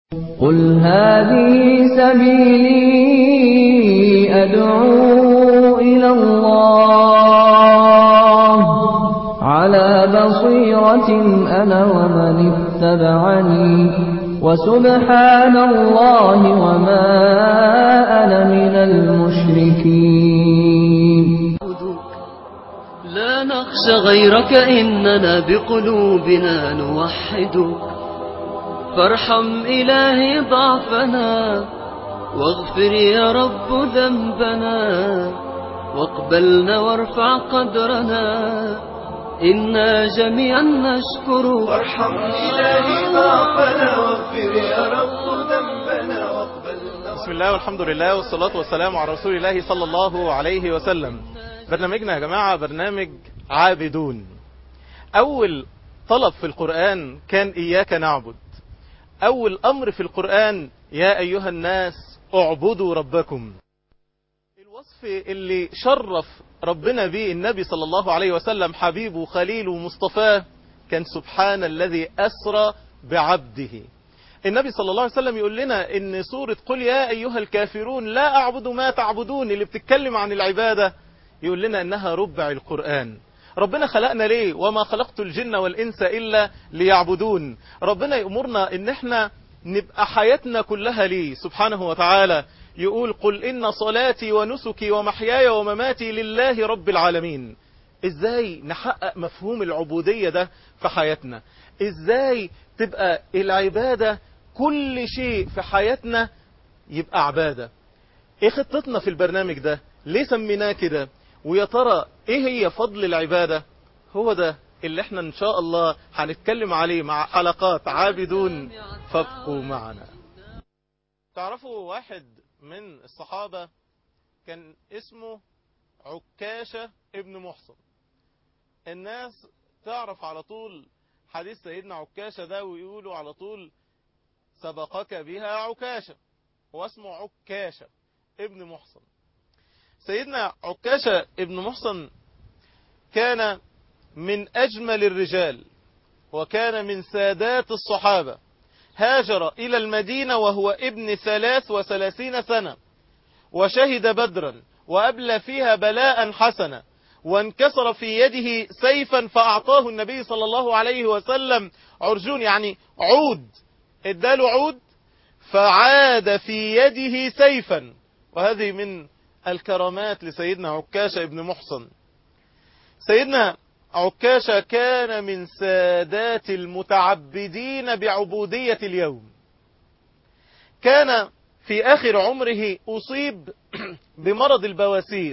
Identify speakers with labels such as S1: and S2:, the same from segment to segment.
S1: قل هذه سبيلي أدعو إلى الله على بصيرة أنا ومن اتبعني وسبحان الله وما أنا من المشركين
S2: لا نخشى غيرك إننا بقلوبنا نوحدك فارحم إلهي ضعفنا واغفر يا رب ذنبنا واقبلنا وارفع قدرنا إنا جميعا نشكرك
S3: وارحم إلهي ضعفنا واغفر يا رب ذنبنا واقبلنا
S4: بسم الله والحمد لله والصلاة والسلام على رسول الله صلى الله عليه وسلم برنامجنا يا جماعة برنامج عابدون أول طلب في القرآن كان إياك نعبد أول أمر في القرآن يا أيها الناس اعبدوا ربكم الوصف اللي شرف ربنا به النبي صلى الله عليه وسلم حبيبه خليله مصطفاه كان سبحان الذي أسرى بعبده النبي صلى الله عليه وسلم يقول لنا ان سورة قل يا أيها الكافرون لا أعبد ما تعبدون اللي بتتكلم عن العبادة يقول لنا انها ربع القرآن ربنا خلقنا ليه وما خلقت الجن والإنس إلا ليعبدون ربنا يأمرنا ان احنا نبقى حياتنا كلها ليه سبحانه وتعالى يقول قل إن صلاتي ونسكي ومحياي ومماتي لله رب العالمين ازاي نحقق مفهوم العبودية ده في حياتنا ازاي تبقى العبادة كل شيء في حياتنا يبقى عبادة ايه خطتنا في البرنامج ده ليه سميناه كده ويا ترى ايه هي فضل العبادة هو ده اللي احنا ان شاء الله هنتكلم عليه مع حلقات عابدون فابقوا معنا تعرفوا واحد من الصحابة كان اسمه عكاشة ابن محصن الناس تعرف على طول حديث سيدنا عكاشة ده ويقولوا على طول سبقك بها عكاشة واسمه عكاشة ابن محصن سيدنا عكاشة ابن محصن كان من أجمل الرجال وكان من سادات الصحابة هاجر إلى المدينة وهو ابن ثلاث وثلاثين سنة وشهد بدرا وأبلى فيها بلاء حسنا وانكسر في يده سيفا فأعطاه النبي صلى الله عليه وسلم عرجون يعني عود اداله عود فعاد في يده سيفا وهذه من الكرامات لسيدنا عكاشة ابن محصن سيدنا عكاشة كان من سادات المتعبدين بعبودية اليوم كان في آخر عمره أصيب بمرض البواسير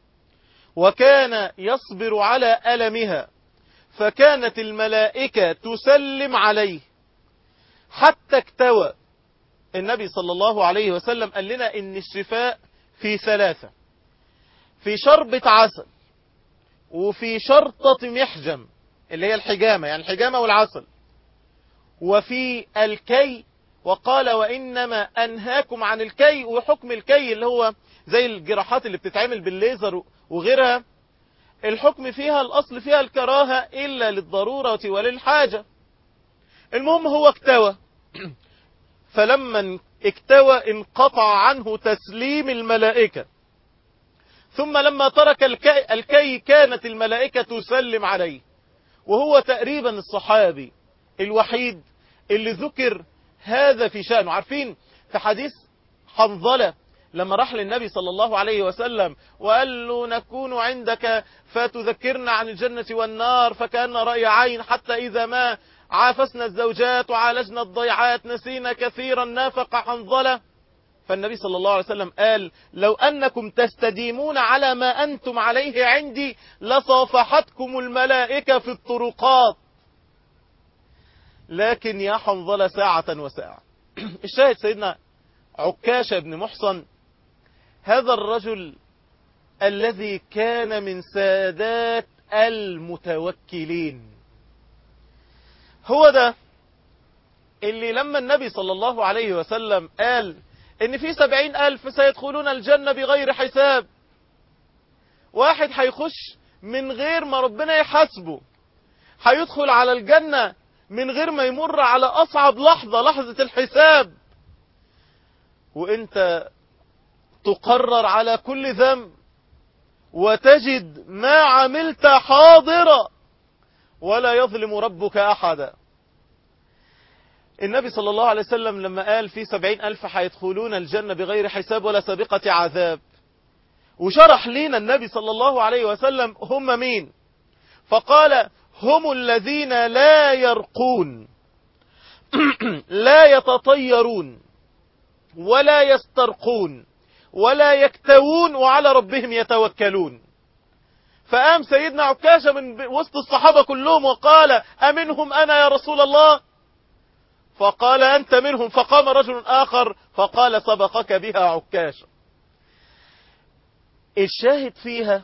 S4: وكان يصبر على ألمها فكانت الملائكة تسلم عليه حتى اكتوى النبي صلى الله عليه وسلم قال لنا ان الشفاء في ثلاثة في شربة عسل وفي شرطة محجم اللي هي الحجامة يعني الحجامة والعسل وفي الكي وقال وإنما أنهاكم عن الكي وحكم الكي اللي هو زي الجراحات اللي بتتعمل بالليزر وغيرها الحكم فيها الأصل فيها الكراهة إلا للضرورة وللحاجة المهم هو اكتوى فلما اكتوى انقطع عنه تسليم الملائكة ثم لما ترك الكي, الكي كانت الملائكة تسلم عليه وهو تقريبا الصحابي الوحيد اللي ذكر هذا في شأنه عارفين في حديث حنظلة لما راح للنبي صلى الله عليه وسلم وقال له نكون عندك فتذكرنا عن الجنة والنار فكان رأي عين حتى إذا ما عافسنا الزوجات وعالجنا الضيعات نسينا كثيرا نافق حنظلة فالنبي صلى الله عليه وسلم قال لو أنكم تستديمون على ما أنتم عليه عندي لصافحتكم الملائكة في الطرقات لكن يا حنظلة ساعة وساعة الشاهد سيدنا عكاشة بن محصن هذا الرجل الذي كان من سادات المتوكلين هو ده اللي لما النبي صلى الله عليه وسلم قال ان في سبعين الف سيدخلون الجنة بغير حساب واحد هيخش من غير ما ربنا يحاسبه هيدخل على الجنة من غير ما يمر على أصعب لحظة لحظة الحساب وانت تقرر على كل ذنب وتجد ما عملت حاضرا ولا يظلم ربك أحدا النبي صلى الله عليه وسلم لما قال في سبعين ألف حيدخلون الجنة بغير حساب ولا سابقة عذاب وشرح لنا النبي صلى الله عليه وسلم هم مين فقال هم الذين لا يرقون لا يتطيرون ولا يسترقون ولا يكتوون وعلى ربهم يتوكلون فقام سيدنا عكاشة من وسط الصحابة كلهم وقال أمنهم أنا يا رسول الله فقال أنت منهم فقام رجل آخر فقال سبقك بها عكاشة الشاهد فيها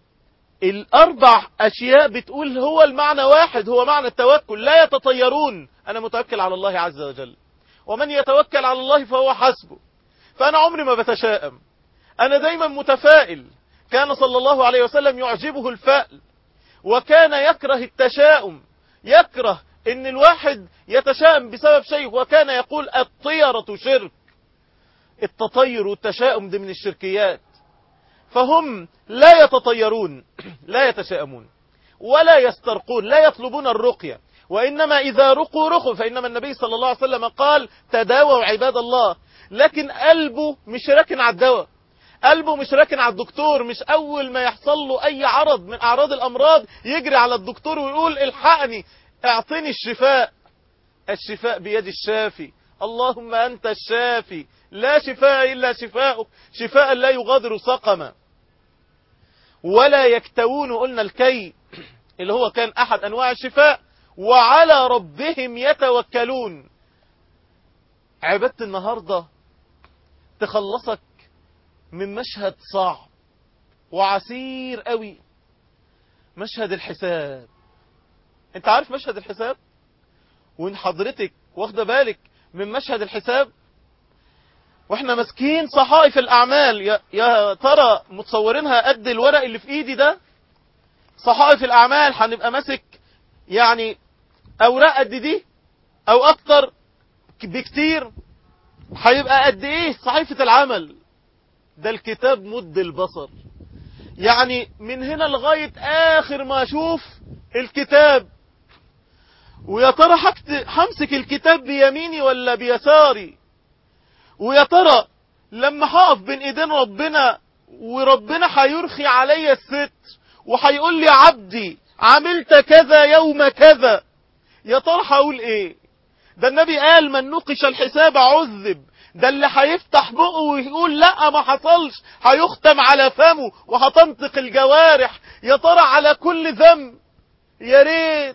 S4: الأربع أشياء بتقول هو المعنى واحد هو معنى التوكل لا يتطيرون أنا متوكل على الله عز وجل ومن يتوكل على الله فهو حسبه فأنا عمري ما بتشائم أنا دايما متفائل كان صلى الله عليه وسلم يعجبه الفأل وكان يكره التشاؤم يكره ان الواحد يتشائم بسبب شيء وكان يقول الطيرة شرك التطير والتشاؤم دي من الشركيات فهم لا يتطيرون لا يتشائمون ولا يسترقون لا يطلبون الرقية وإنما إذا رقوا رقوا فإنما النبي صلى الله عليه وسلم قال تداووا عباد الله لكن قلبه مش راكن على الدواء قلبه مش راكن على الدكتور مش أول ما يحصل له أي عرض من أعراض الأمراض يجري على الدكتور ويقول الحقني اعطني الشفاء الشفاء بيد الشافي اللهم أنت الشافي لا شفاء إلا شفاءك شفاء لا يغادر سقما ولا يكتوون قلنا الكي اللي هو كان أحد أنواع الشفاء وعلى ربهم يتوكلون عبادة النهاردة تخلصك من مشهد صعب وعسير قوي مشهد الحساب انت عارف مشهد الحساب وان حضرتك واخده بالك من مشهد الحساب واحنا ماسكين صحائف الاعمال يا, يا ترى متصورينها قد الورق اللي في ايدي ده صحائف الاعمال هنبقى ماسك يعني اوراق قد دي او اكتر بكتير هيبقى قد ايه صحيفة العمل ده الكتاب مد البصر يعني من هنا لغاية اخر ما اشوف الكتاب ويا ترى همسك الكتاب بيميني ولا بيساري ويا ترى لما هقف بين ايدين ربنا وربنا هيرخي عليا الست وهيقول لي عبدي عملت كذا يوم كذا يا ترى هقول ايه ده النبي قال من نقش الحساب عذب ده اللي هيفتح بقه ويقول لا ما حصلش هيختم على فمه وهتنطق الجوارح يا ترى على كل ذنب يا ريت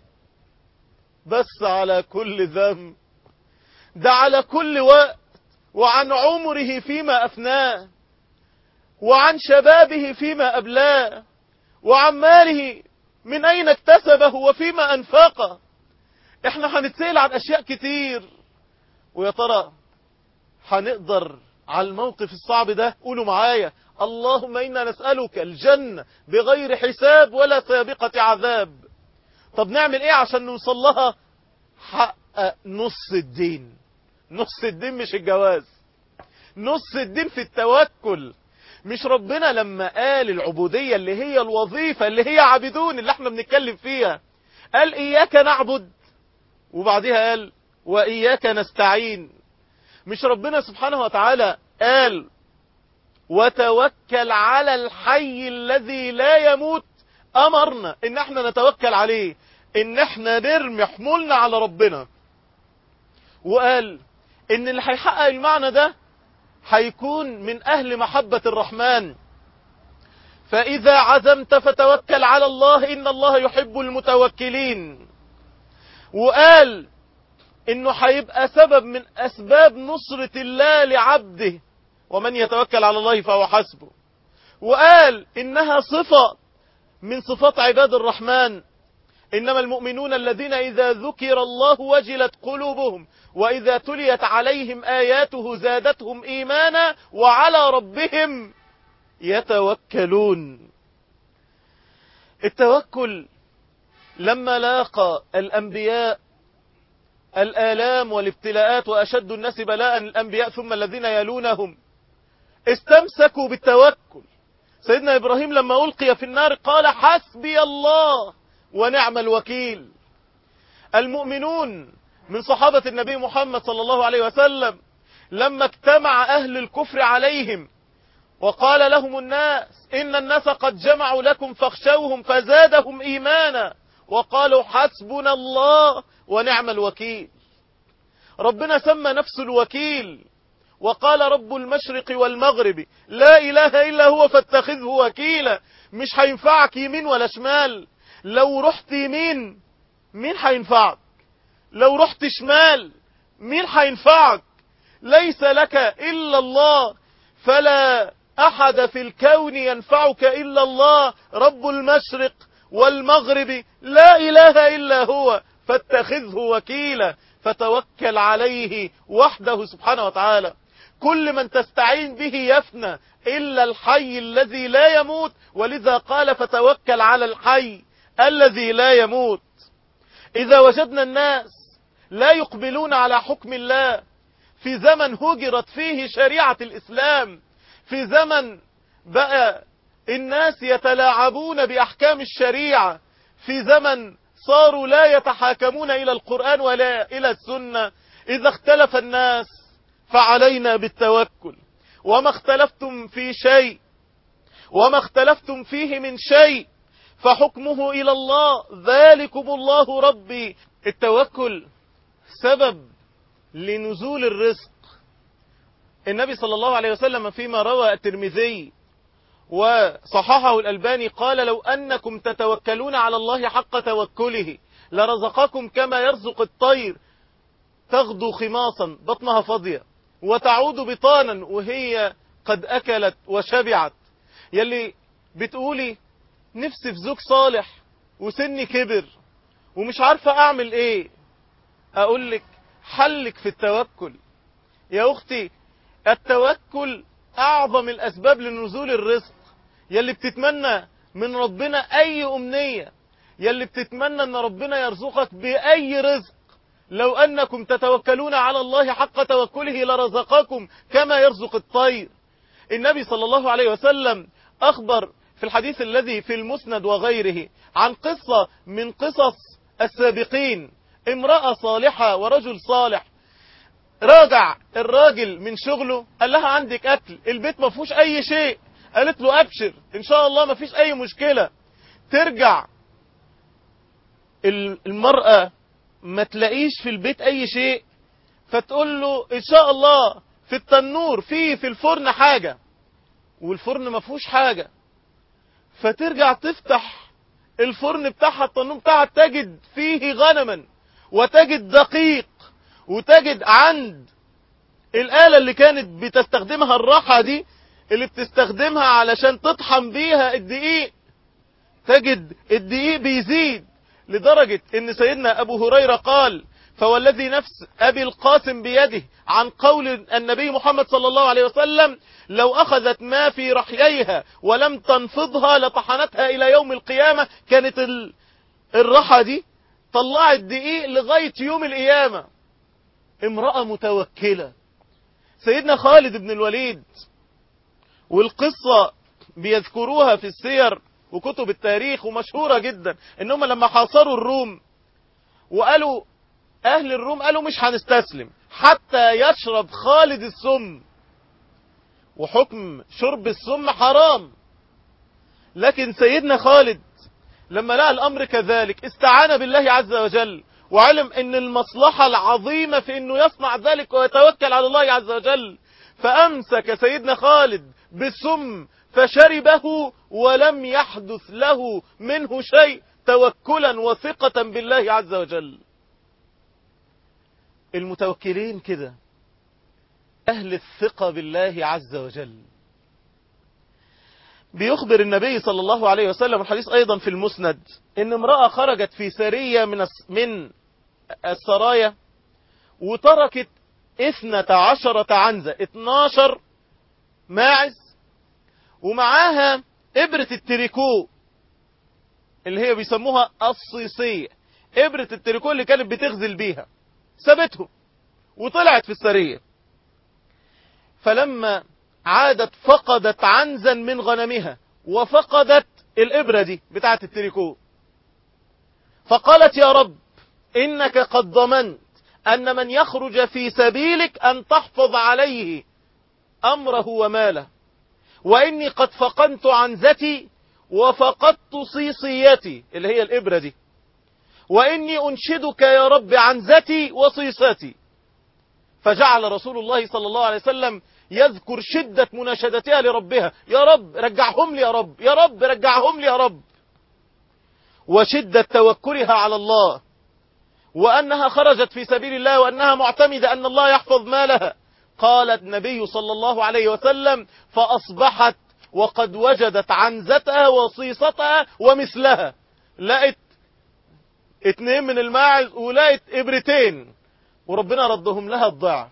S4: بس على كل ذنب ده على كل وقت وعن عمره فيما أفناه وعن شبابه فيما أبلاه وعن ماله من أين اكتسبه وفيما أنفقه احنا هنتسأل عن أشياء كتير ويا ترى هنقدر على الموقف الصعب ده قولوا معايا اللهم إنا نسألك الجنة بغير حساب ولا سابقة عذاب طب نعمل ايه عشان نوصل لها حقق نص الدين نص الدين مش الجواز نص الدين في التوكل مش ربنا لما قال العبودية اللي هي الوظيفة اللي هي عبدون اللي احنا بنتكلم فيها قال إياك نعبد وبعدها قال وإياك نستعين مش ربنا سبحانه وتعالى قال وتوكل على الحي الذي لا يموت أمرنا إن احنا نتوكل عليه إن احنا نرمي حمولنا على ربنا وقال إن اللي هيحقق المعنى ده هيكون من أهل محبة الرحمن فإذا عزمت فتوكل على الله إن الله يحب المتوكلين وقال إنه هيبقى سبب من أسباب نصرة الله لعبده ومن يتوكل على الله فهو حسبه وقال إنها صفة من صفات عباد الرحمن إنما المؤمنون الذين إذا ذكر الله وجلت قلوبهم وإذا تليت عليهم آياته زادتهم إيمانا وعلى ربهم يتوكلون التوكل لما لاقى الأنبياء الآلام والابتلاءات وأشد الناس بلاء الأنبياء ثم الذين يلونهم استمسكوا بالتوكل سيدنا إبراهيم لما ألقي في النار قال حسبي الله ونعم الوكيل المؤمنون من صحابة النبي محمد صلى الله عليه وسلم لما اجتمع أهل الكفر عليهم وقال لهم الناس إن الناس قد جمعوا لكم فاخشوهم فزادهم إيمانا وقالوا حسبنا الله ونعم الوكيل ربنا سمى نفسه الوكيل وقال رب المشرق والمغرب لا إله إلا هو فاتخذه وكيلا مش هينفعك يمين ولا شمال لو رحت يمين مين هينفعك لو رحت شمال مين هينفعك ليس لك إلا الله فلا أحد في الكون ينفعك إلا الله رب المشرق والمغرب لا إله إلا هو فاتخذه وكيلا فتوكل عليه وحده سبحانه وتعالى كل من تستعين به يفنى إلا الحي الذي لا يموت ولذا قال فتوكل على الحي الذي لا يموت إذا وجدنا الناس لا يقبلون على حكم الله في زمن هجرت فيه شريعة الإسلام في زمن بقى الناس يتلاعبون بأحكام الشريعة في زمن صاروا لا يتحاكمون إلى القرآن ولا إلى السنة إذا اختلف الناس فعلينا بالتوكل وما اختلفتم في شيء وما اختلفتم فيه من شيء فحكمه إلى الله ذلكم الله ربي التوكل سبب لنزول الرزق النبي صلى الله عليه وسلم فيما روى الترمذي وصححه الألباني قال لو أنكم تتوكلون على الله حق توكله لرزقكم كما يرزق الطير تغدو خماصا بطنها فاضية وتعود بطانا وهي قد أكلت وشبعت يلي بتقولي نفسي في زوج صالح وسني كبر ومش عارفة أعمل إيه أقول لك حلك في التوكل يا أختي التوكل أعظم الأسباب لنزول الرزق يلي بتتمنى من ربنا أي أمنية يلي بتتمنى أن ربنا يرزقك بأي رزق لو أنكم تتوكلون على الله حق توكله لرزقكم كما يرزق الطير النبي صلى الله عليه وسلم أخبر في الحديث الذي في المسند وغيره عن قصة من قصص السابقين امرأة صالحة ورجل صالح راجع الراجل من شغله قال لها عندك أكل البيت ما فيهوش أي شيء قالت له أبشر إن شاء الله ما فيش أي مشكلة ترجع المرأة ما تلاقيش في البيت أي شيء فتقول له إن شاء الله في التنور في في الفرن حاجة والفرن ما فيهوش حاجة فترجع تفتح الفرن بتاعها التنور بتاعها تجد فيه غنما وتجد دقيق وتجد عند الآلة اللي كانت بتستخدمها الراحة دي اللي بتستخدمها علشان تطحن بيها الدقيق تجد الدقيق بيزيد لدرجة ان سيدنا ابو هريرة قال فوالذي نفس ابي القاسم بيده عن قول النبي محمد صلى الله عليه وسلم لو اخذت ما في رحييها ولم تنفضها لطحنتها الى يوم القيامة كانت الرحى دي طلعت دقيق لغاية يوم القيامة امرأة متوكلة سيدنا خالد بن الوليد والقصة بيذكروها في السير وكتب التاريخ ومشهورة جدا انهم لما حاصروا الروم وقالوا اهل الروم قالوا مش هنستسلم حتى يشرب خالد السم وحكم شرب السم حرام لكن سيدنا خالد لما لقى الامر كذلك استعان بالله عز وجل وعلم ان المصلحة العظيمة في انه يصنع ذلك ويتوكل على الله عز وجل فامسك سيدنا خالد بالسم فشربه ولم يحدث له منه شيء توكلا وثقة بالله عز وجل المتوكلين كده أهل الثقة بالله عز وجل بيخبر النبي صلى الله عليه وسلم الحديث أيضا في المسند إن امرأة خرجت في سرية من من السرايا وتركت اثنة عشرة عنزة اتناشر ماعز ومعاها إبرة التريكو اللي هي بيسموها الصيصية إبرة التريكو اللي كانت بتغزل بيها سابته وطلعت في السرية فلما عادت فقدت عنزا من غنمها وفقدت الإبرة دي بتاعت التريكو فقالت يا رب إنك قد ضمنت أن من يخرج في سبيلك أن تحفظ عليه أمره وماله وإني قد فقدت عنزتي وفقدت صيصيتي اللي هي الإبرة دي وإني أنشدك يا رب عنزتي وصيصتي فجعل رسول الله صلى الله عليه وسلم يذكر شدة مناشدتها لربها يا رب رجعهم لي يا رب يا رب رجعهم لي يا رب وشدة توكلها على الله وأنها خرجت في سبيل الله وأنها معتمدة أن الله يحفظ مالها قال النبي صلى الله عليه وسلم فأصبحت وقد وجدت عنزتها وصيصتها ومثلها لقت اتنين من الماعز ولقت ابرتين وربنا ردهم لها الضعف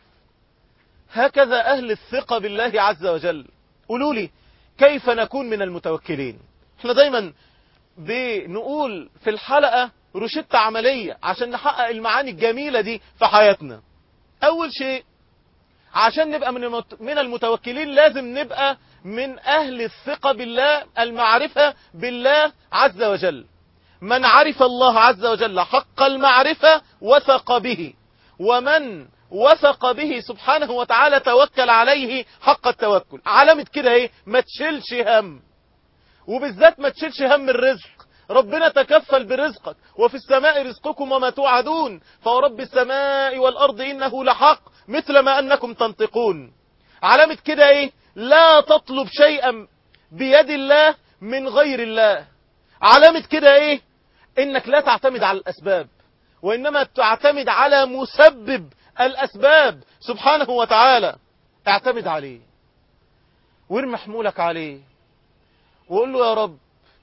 S4: هكذا أهل الثقة بالله عز وجل قولوا لي كيف نكون من المتوكلين احنا دايما بنقول في الحلقة روشتة عملية عشان نحقق المعاني الجميلة دي في حياتنا أول شيء عشان نبقى من المت- من المتوكلين لازم نبقى من أهل الثقة بالله المعرفة بالله عز وجل من عرف الله عز وجل حق المعرفة وثق به ومن وثق به سبحانه وتعالى توكل عليه حق التوكل علامة كده ايه ما تشيلش هم وبالذات ما تشيلش هم الرزق ربنا تكفل برزقك وفي السماء رزقكم وما توعدون فورب السماء والأرض إنه لحق مثل ما أنكم تنطقون علامة كده ايه لا تطلب شيئا بيد الله من غير الله علامة كده ايه انك لا تعتمد على الاسباب وانما تعتمد على مسبب الاسباب سبحانه وتعالى اعتمد عليه وارمي حمولك عليه وقول له يا رب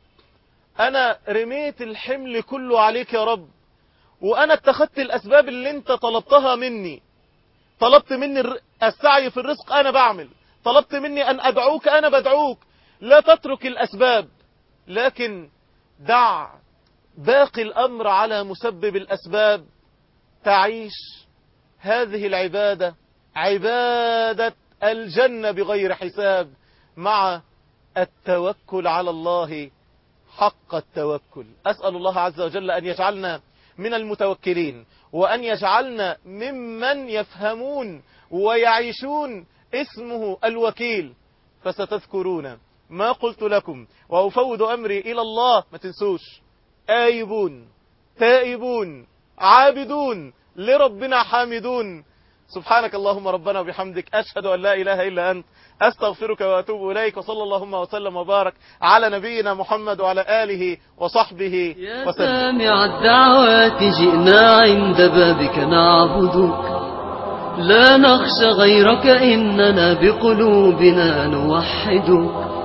S4: انا رميت الحمل كله عليك يا رب وانا اتخذت الاسباب اللي انت طلبتها مني طلبت مني الر- السعي في الرزق انا بعمل طلبت مني ان ادعوك انا بدعوك لا تترك الاسباب لكن دع باقي الامر على مسبب الاسباب تعيش هذه العبادة عبادة الجنة بغير حساب مع التوكل على الله حق التوكل أسأل الله عز وجل أن يجعلنا من المتوكلين وأن يجعلنا ممن يفهمون ويعيشون اسمه الوكيل فستذكرون ما قلت لكم وأفوض أمري إلى الله ما تنسوش آيبون تائبون عابدون لربنا حامدون سبحانك اللهم ربنا وبحمدك أشهد أن لا إله إلا أنت أستغفرك وأتوب إليك وصلى اللهم وسلم وبارك على نبينا محمد وعلى آله وصحبه
S2: يا
S4: وسلم
S2: سامع الدعوات جئنا عند بابك نعبدك لا نخشى غيرك إننا بقلوبنا نوحدك